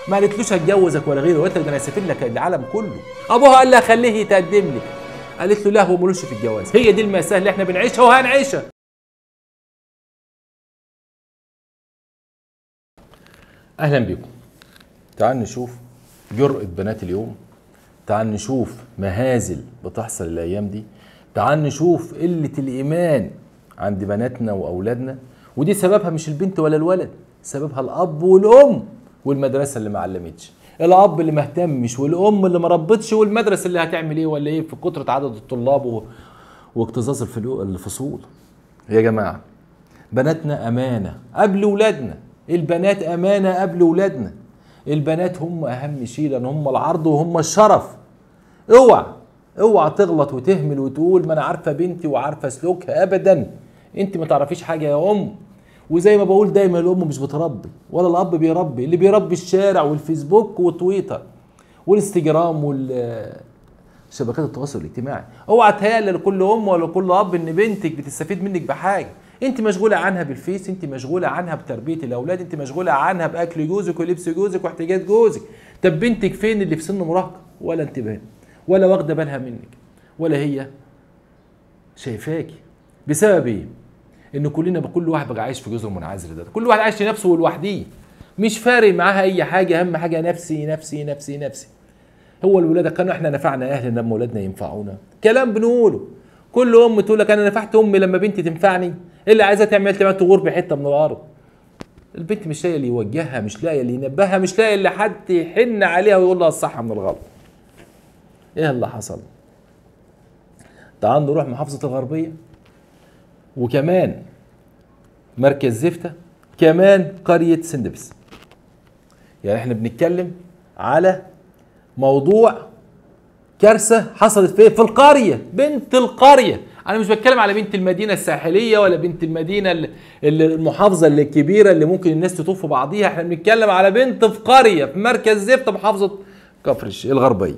ما قالتلوش هتجوزك ولا غيره وانت ده انا هسافر لك العالم كله ابوها قال لها خليه يتقدم لك قالت له لا هو ملوش في الجواز هي دي المأساة اللي احنا بنعيشها وهنعيشها اهلا بكم تعال نشوف جرأة بنات اليوم تعال نشوف مهازل بتحصل الايام دي تعال نشوف قلة الايمان عند بناتنا واولادنا ودي سببها مش البنت ولا الولد سببها الاب والام والمدرسه اللي ما علمتش الاب اللي ما اهتمش والام اللي ما ربتش والمدرسه اللي هتعمل ايه ولا ايه في كتره عدد الطلاب و... واكتظاظ الفلو... الفصول يا جماعه بناتنا امانه قبل ولادنا البنات امانه قبل ولادنا البنات هم اهم شيء لان هم العرض وهم الشرف اوعى اوعى تغلط وتهمل وتقول ما انا عارفه بنتي وعارفه سلوكها ابدا انت ما تعرفيش حاجه يا ام وزي ما بقول دايما الام مش بتربي ولا الاب بيربي اللي بيربي الشارع والفيسبوك والتويتر والانستجرام وال شبكات التواصل الاجتماعي اوعى تهيأ لكل ام ولا كل اب ان بنتك بتستفيد منك بحاجه انت مشغوله عنها بالفيس انت مشغوله عنها بتربيه الاولاد انت مشغوله عنها باكل جوزك ولبس جوزك واحتياجات جوزك طب بنتك فين اللي في سن مراهقه ولا انتباه ولا واخده بالها منك ولا هي شايفاكي بسبب ايه ان كلنا كل واحد بقى عايش في جزر منعزل ده كل واحد عايش لنفسه ولوحديه مش فارق معاها اي حاجه اهم حاجه نفسي نفسي نفسي نفسي هو الولاده كانوا احنا نفعنا اهلنا لما ولادنا ينفعونا كلام بنقوله كل ام تقول لك انا نفعت امي لما بنتي تنفعني اللي عايزه تعمل تعمل تغور بحته من الارض البنت مش لاقيه اللي يوجهها مش لاقيه اللي ينبهها مش لاقيه اللي حد يحن عليها ويقول لها الصح من الغلط ايه اللي حصل تعال نروح محافظه الغربيه وكمان مركز زفتة كمان قرية سندبس يعني احنا بنتكلم على موضوع كارثة حصلت فين في القرية بنت القرية انا مش بتكلم على بنت المدينة الساحلية ولا بنت المدينة اللي المحافظة اللي الكبيرة اللي ممكن الناس تطوف في بعضيها احنا بنتكلم على بنت في قرية في مركز زفتة محافظة كفر الغربية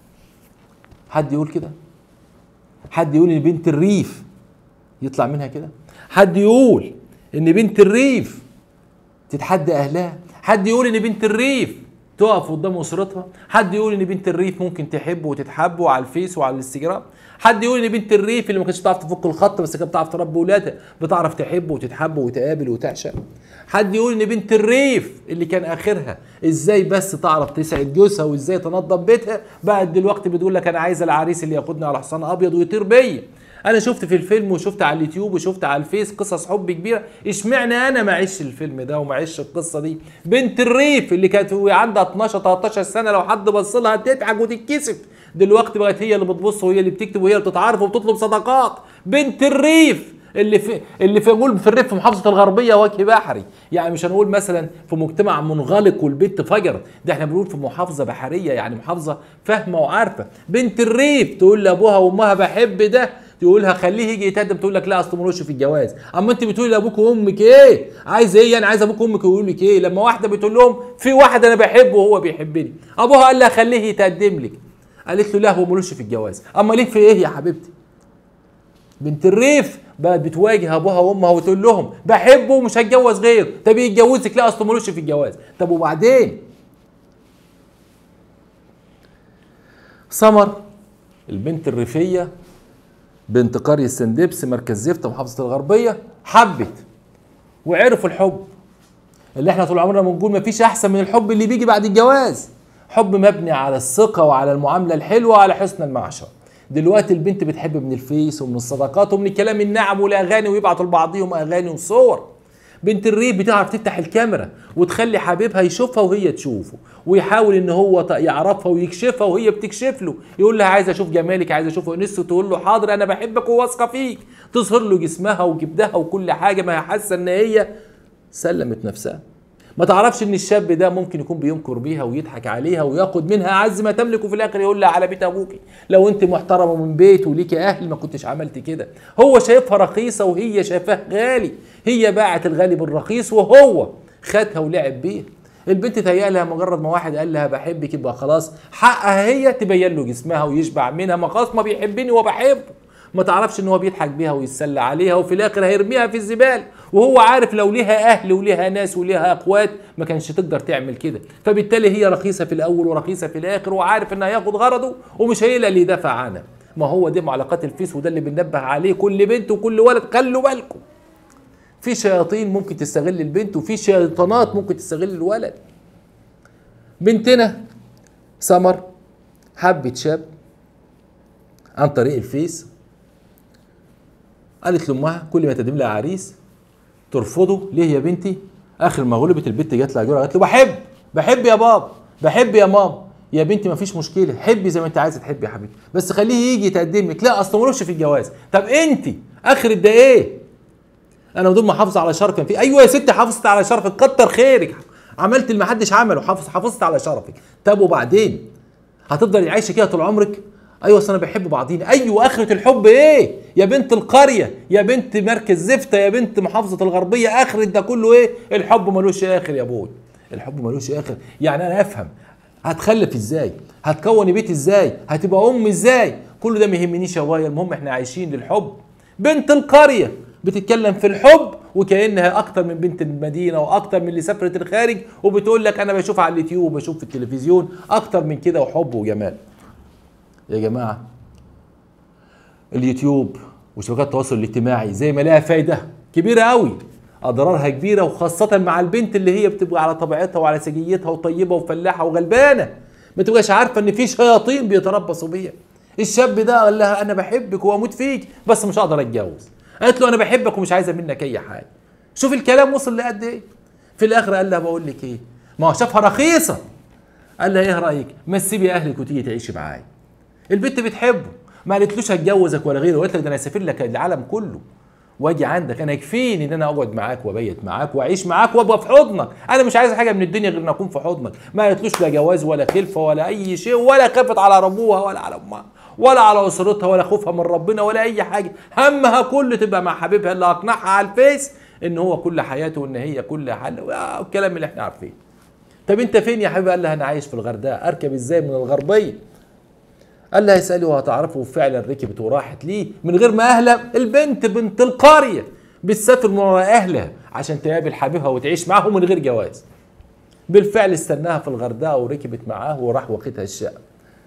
حد يقول كده حد يقول ان بنت الريف يطلع منها كده حد يقول ان بنت الريف تتحدى اهلها حد يقول ان بنت الريف تقف قدام اسرتها حد يقول ان بنت الريف ممكن تحب وتتحب على الفيس وعلى الانستجرام حد يقول ان بنت الريف اللي ما كانتش بتعرف تفك الخط بس كانت بتعرف تربي ولادها بتعرف تحب وتتحب وتقابل وتعشق حد يقول ان بنت الريف اللي كان اخرها ازاي بس تعرف تسعد جوزها وازاي تنظم بيتها بقت دلوقتي بتقول لك انا عايزه العريس اللي ياخدني على حصان ابيض ويطير بيا انا شفت في الفيلم وشفت على اليوتيوب وشفت على الفيس قصص حب كبيره اشمعنى انا ما اعيش الفيلم ده وما اعيش القصه دي بنت الريف اللي كانت عندها 12 13 سنه لو حد بص لها تضحك وتتكسف دلوقتي بقت هي اللي بتبص وهي اللي بتكتب وهي اللي بتتعرف وبتطلب صداقات بنت الريف اللي في اللي في نقول في الريف في محافظه الغربيه وجه بحري يعني مش هنقول مثلا في مجتمع منغلق والبنت فجر ده احنا بنقول في محافظه بحريه يعني محافظه فاهمه وعارفه بنت الريف تقول لابوها وامها بحب ده تقولها خليه يجي يتقدم تقول لك لا اصل ملوش في الجواز اما انت بتقولي لابوك وامك ايه عايز ايه يعني عايز ابوك وامك يقولوا لك ايه لما واحده بتقول لهم في واحد انا بحبه وهو بيحبني ابوها قال لها خليه يتقدم لك قالت له لا هو ملوش في الجواز اما ليه في ايه يا حبيبتي بنت الريف بقت بتواجه ابوها وامها وتقول لهم بحبه ومش هتجوز غيره طب يتجوزك لا اصل ملوش في الجواز طب وبعدين سمر البنت الريفيه بنت قرية سندبس مركز زفتة محافظة الغربية حبت وعرفوا الحب اللي احنا طول عمرنا بنقول مفيش احسن من الحب اللي بيجي بعد الجواز حب مبني على الثقة وعلى المعاملة الحلوة وعلى حسن المعشر دلوقتي البنت بتحب من الفيس ومن الصداقات ومن الكلام الناعم والاغاني ويبعتوا لبعضهم اغاني وصور بنت الريف بتعرف تفتح الكاميرا وتخلي حبيبها يشوفها وهي تشوفه ويحاول ان هو يعرفها ويكشفها وهي بتكشف له يقول لها عايز اشوف جمالك عايز اشوف انسه تقول له حاضر انا بحبك وواثقه فيك تظهر له جسمها وجبدها وكل حاجه ما هي حاسه ان هي سلمت نفسها ما تعرفش ان الشاب ده ممكن يكون بينكر بيها ويضحك عليها وياخد منها اعز ما تملك وفي الاخر يقول لها على بيت ابوكي لو انت محترمه من بيت وليكي اهل ما كنتش عملت كده هو شايفها رخيصه وهي شايفاه غالي هي باعت الغالي بالرخيص وهو خدها ولعب بيها البنت تهيأ لها مجرد ما واحد قال لها بحبك يبقى خلاص حقها هي تبين له جسمها ويشبع منها ما خلاص ما بيحبني وبحبه ما تعرفش ان هو بيضحك بيها ويتسلى عليها وفي الاخر هيرميها في الزباله وهو عارف لو ليها اهل وليها ناس وليها اخوات ما كانش تقدر تعمل كده فبالتالي هي رخيصه في الاول ورخيصه في الاخر وعارف انها هياخد غرضه ومش هيلاقي اللي يدافع عنها ما هو ده معلقات الفيس وده اللي بننبه عليه كل بنت وكل ولد خلوا بالكم في شياطين ممكن تستغل البنت وفي شيطانات ممكن تستغل الولد بنتنا سمر حبت شاب عن طريق الفيس قالت لامها كل ما تقدم لها عريس ترفضه ليه يا بنتي اخر ما غلبت البنت جت لها جوه قالت له بحب بحب يا بابا بحب يا ماما يا بنتي ما فيش مشكله حبي زي ما انت عايزه تحبي يا حبيبتي بس خليه يجي يتقدم لك لا اصل ملوش في الجواز طب انت اخر ده ايه انا بدون ما احافظ على شرفك في ايوه يا ستي حافظت على شرفك كتر خيرك عملت اللي ما حدش عمله حافظ حافظت على شرفك طب وبعدين هتفضل عايشه كده طول عمرك ايوه اصل انا بحب بعضينا ايوه اخره الحب ايه يا بنت القريه يا بنت مركز زفته يا بنت محافظه الغربيه اخره ده كله ايه الحب ملوش اخر يا ابوي الحب ملوش اخر يعني انا افهم هتخلف ازاي هتكوني بيت ازاي هتبقى ام ازاي كل ده ما يهمنيش يا بايا المهم احنا عايشين للحب بنت القريه بتتكلم في الحب وكانها اكتر من بنت المدينه واكتر من اللي سافرت الخارج وبتقول لك انا بشوف على اليوتيوب وبشوف في التلفزيون اكتر من كده وحب وجمال يا جماعه اليوتيوب وشبكات التواصل الاجتماعي زي ما لها فايده كبيره قوي اضرارها كبيره وخاصه مع البنت اللي هي بتبقى على طبيعتها وعلى سجيتها وطيبه وفلاحه وغلبانه ما تبقاش عارفه ان في شياطين بيتربصوا بيها الشاب ده قال لها انا بحبك واموت فيك بس مش هقدر اتجوز قالت له انا بحبك ومش عايزه منك اي حاجه شوف الكلام وصل لقد ايه في الاخر قال لها بقول لك ايه ما هو شافها رخيصه قال لها ايه رايك ما تسيبي اهلك وتيجي تعيشي معايا البنت بتحبه ما قالتلوش هتجوزك ولا غيره قالت لك ده انا اسافر لك العالم كله واجي عندك انا يكفيني ان انا اقعد معاك وابيت معاك واعيش معاك وابقى في حضنك انا مش عايز حاجه من الدنيا غير ان اكون في حضنك ما قالتلوش لا جواز ولا خلفه ولا اي شيء ولا خافت على ابوها ولا على امها ولا على اسرتها ولا خوفها من ربنا ولا اي حاجه همها كله تبقى مع حبيبها اللي اقنعها على الفيس ان هو كل حياته وان هي كل حل والكلام اللي احنا عارفينه طب انت فين يا حبيبي قال لها انا عايش في الغردقه اركب ازاي من الغربيه قال لها اسالي وهتعرفوا فعلا ركبت وراحت ليه من غير ما اهلها البنت بنت القريه بتسافر من ورا اهلها عشان تقابل حبيبها وتعيش معاه من غير جواز بالفعل استناها في الغردقه وركبت معاه وراح واخدها الشقه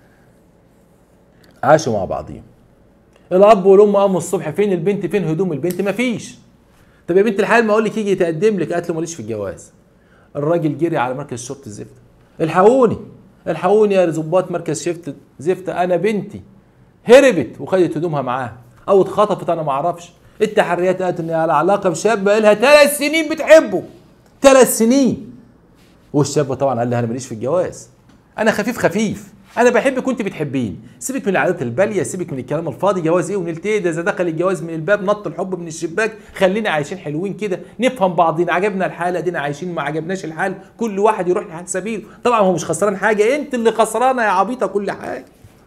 عاشوا مع بعضهم الاب والام قاموا الصبح فين البنت فين هدوم البنت مفيش طب يا بنت الحلال ما اقول لك يجي يتقدم لك قالت له ماليش في الجواز الراجل جري على مركز شرطه الزفت الحقوني الحقوني يا ظباط مركز شفت زفت انا بنتي هربت وخدت هدومها معاها او اتخطفت انا ما اعرفش التحريات قالت ان على علاقه بشاب بقالها ثلاث سنين بتحبه ثلاث سنين والشاب طبعا قال لها انا ماليش في الجواز انا خفيف خفيف انا بحبك وانت بتحبيني سيبك من العادات الباليه سيبك من الكلام الفاضي جواز ايه ونلت ايه ده اذا دخل الجواز من الباب نط الحب من الشباك خلينا عايشين حلوين كده نفهم بعضينا عجبنا الحال ادينا عايشين ما عجبناش الحال كل واحد يروح لحد سبيله طبعا هو مش خسران حاجه انت اللي خسرانه يا عبيطه كل حاجه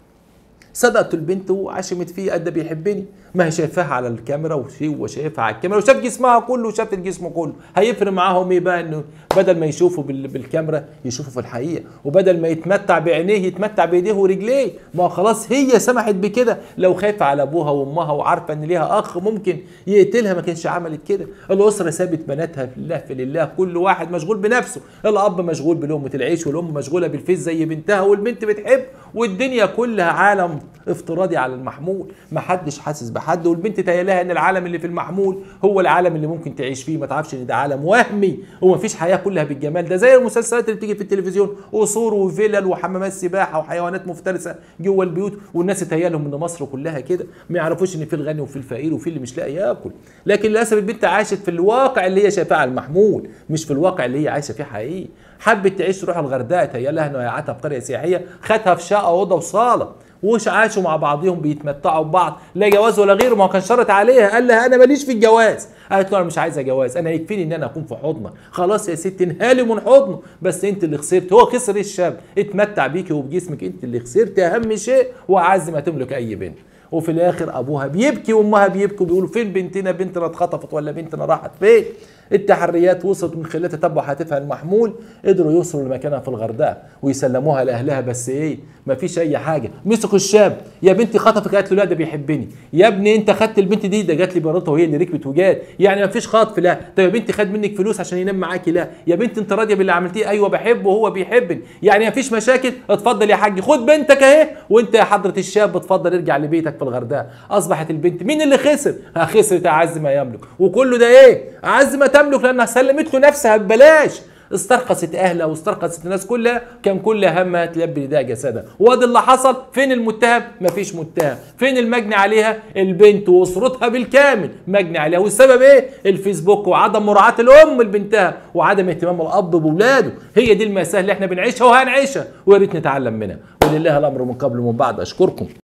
صدقت البنت وعشمت فيه قد بيحبني ما هي شايفاها على الكاميرا وهو شايفها على الكاميرا وشاف جسمها كله وشاف الجسم كله هيفرق معاهم ايه بقى انه بدل ما يشوفوا بال- بالكاميرا يشوفوا في الحقيقه وبدل ما يتمتع بعينيه يتمتع بايديه ورجليه ما هو خلاص هي سمحت بكده لو خايفه على ابوها وامها وعارفه ان ليها اخ ممكن يقتلها ما كانش عملت كده الاسره سابت بناتها في الله في لله كل واحد مشغول بنفسه الاب مشغول بلقمه العيش والام مشغوله بالفيس زي بنتها والبنت بتحب والدنيا كلها عالم افتراضي على المحمول ما حدش حاسس بحد والبنت تيالها ان العالم اللي في المحمول هو العالم اللي ممكن تعيش فيه ما تعرفش ان ده عالم وهمي وما فيش حياه كلها بالجمال ده زي المسلسلات اللي بتيجي في التلفزيون قصور وفلل وحمامات سباحه وحيوانات مفترسه جوه البيوت والناس تيالهم ان مصر كلها كده ما يعرفوش ان في الغني وفي الفقير وفي اللي مش لاقي ياكل لكن للاسف البنت عاشت في الواقع اللي هي شايفاه على المحمول مش في الواقع اللي هي عايشه فيه حقيقي حبت تعيش تروح الغردقه تيالها انه قعدتها في قريه سياحيه خدها في شقه اوضه وصاله وش عاشوا مع بعضهم بيتمتعوا ببعض لا جواز ولا غيره ما هو كان شرط عليها قال لها انا ماليش في الجواز قالت له انا مش عايزه جواز انا يكفيني ان انا اكون في حضنك خلاص يا ست انهالي من حضنه بس انت اللي خسرت هو خسر الشاب اتمتع بيكي وبجسمك انت اللي خسرت اهم شيء واعز ما تملك اي بنت وفي الاخر ابوها بيبكي وامها بيبكوا بيقولوا فين بنتنا بنتنا اتخطفت ولا بنتنا راحت فين التحريات وصلت من خلال تتبع هاتفها المحمول قدروا يوصلوا لمكانها في الغردقه ويسلموها لاهلها بس ايه مفيش اي حاجه مسكوا الشاب يا بنتي خطفك قالت له لا ده بيحبني يا ابني انت خدت البنت دي ده جات لي مراتها وهي اللي ركبت وجات يعني مفيش خطف لا طب يا بنتي خد منك فلوس عشان ينام معاكي لا يا بنتي انت راضيه باللي عملتيه ايوه بحبه وهو بيحبني يعني مفيش مشاكل اتفضل يا حاج خد بنتك اهي وانت يا حضره الشاب اتفضل ارجع لبيتك في الغردقه اصبحت البنت مين اللي خسر خسرت اعز ما يملك وكله ده ايه اعز ما تملك لانها سلمت له نفسها ببلاش استرخصت اهلها واسترخصت الناس كلها كان كل همها تلبي نداء جسدها وادي اللي حصل فين المتهم مفيش متهم فين المجني عليها البنت واسرتها بالكامل مجني عليها والسبب ايه الفيسبوك وعدم مراعاه الام لبنتها وعدم اهتمام الاب باولاده هي دي المأساة اللي احنا بنعيشها وهنعيشها ويا ريت نتعلم منها ولله الامر من قبل ومن بعد اشكركم